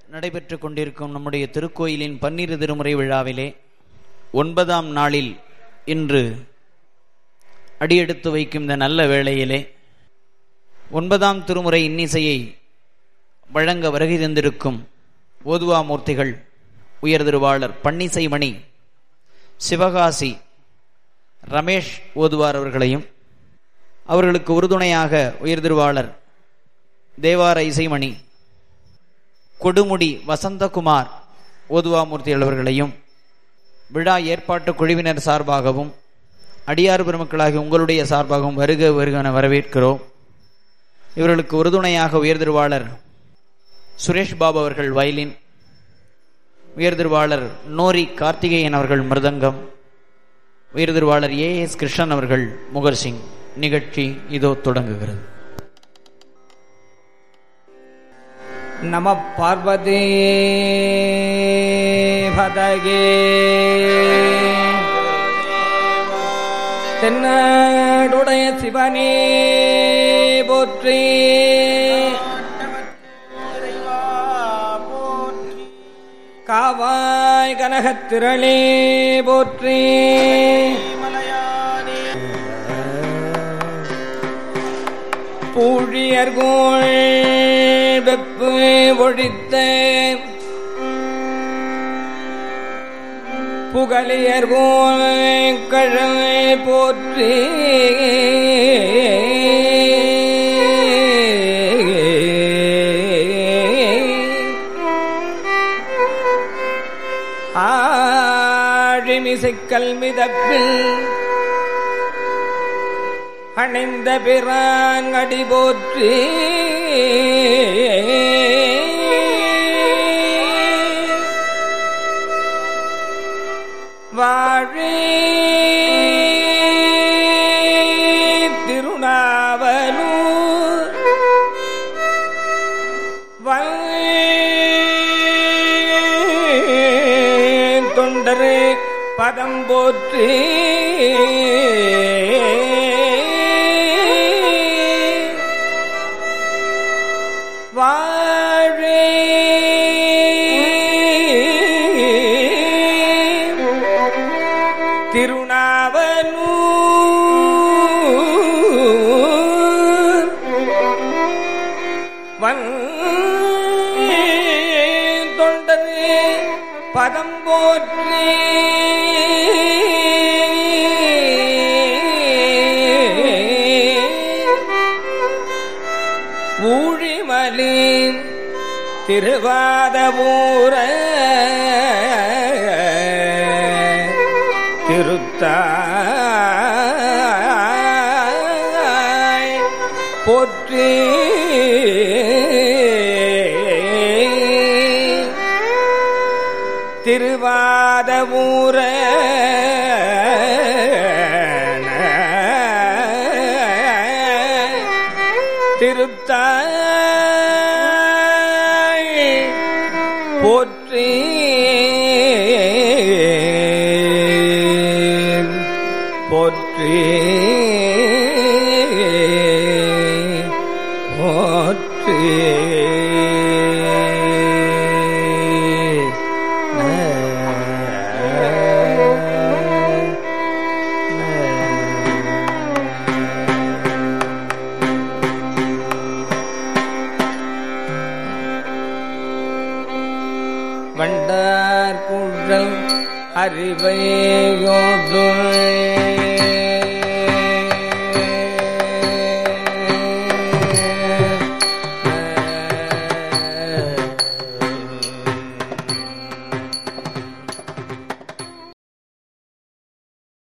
நடைபெற்றுக் கொண்டிருக்கும் நம்முடைய திருக்கோயிலின் பன்னிரு திருமுறை விழாவிலே ஒன்பதாம் நாளில் இன்று அடியெடுத்து வைக்கும் இந்த நல்ல வேளையிலே ஒன்பதாம் திருமுறை இன்னிசையை வழங்க வருகை தந்திருக்கும் ஓதுவா மூர்த்திகள் உயர் திருவாளர் பன்னிசை மணி சிவகாசி ரமேஷ் ஓதுவார் அவர்களையும் அவர்களுக்கு உறுதுணையாக உயர் திருவாளர் தேவார இசைமணி கொடுமுடி வசந்தகுமார் ஓதுவாமூர்த்திகள் அவர்களையும் விழா ஏற்பாட்டு குழுவினர் சார்பாகவும் அடியார் பெருமக்களாகி உங்களுடைய சார்பாகவும் வருக வருகன வரவேற்கிறோம் இவர்களுக்கு உறுதுணையாக உயர்திருவாளர் சுரேஷ் பாபு அவர்கள் வயலின் உயர்திருவாளர் நோரி கார்த்திகேயன் அவர்கள் மிருதங்கம் உயர்திருவாளர் ஏ எஸ் கிருஷ்ணன் அவர்கள் முகர் சிங் நிகழ்ச்சி இதோ தொடங்குகிறது நம பார்வதி பதகே தென்னாடுடைய சிவனே போற்றி காவாய் கனகத்திரளே போற்றி பூழியர்கோள் வெப்பு ஒழித்த புகழியர்கோள் கழமை போற்றி ஆழிமிசைக்கல் மிதப்பில் அணைந்த பிறான் அடி போற்றி வாழி திருநாவலூர் தொண்டரே பதம் போற்றி வாழே திருநாவலூர் வன் தொண்டரே பதம் போற்றி ஊழிமலி திருவாதபூர திருத்தாய் போற்றி திருவாதபூர திருத்தாய் போற்றி போற்றி போற்றி வண்டார் குழல் அறிவையோடு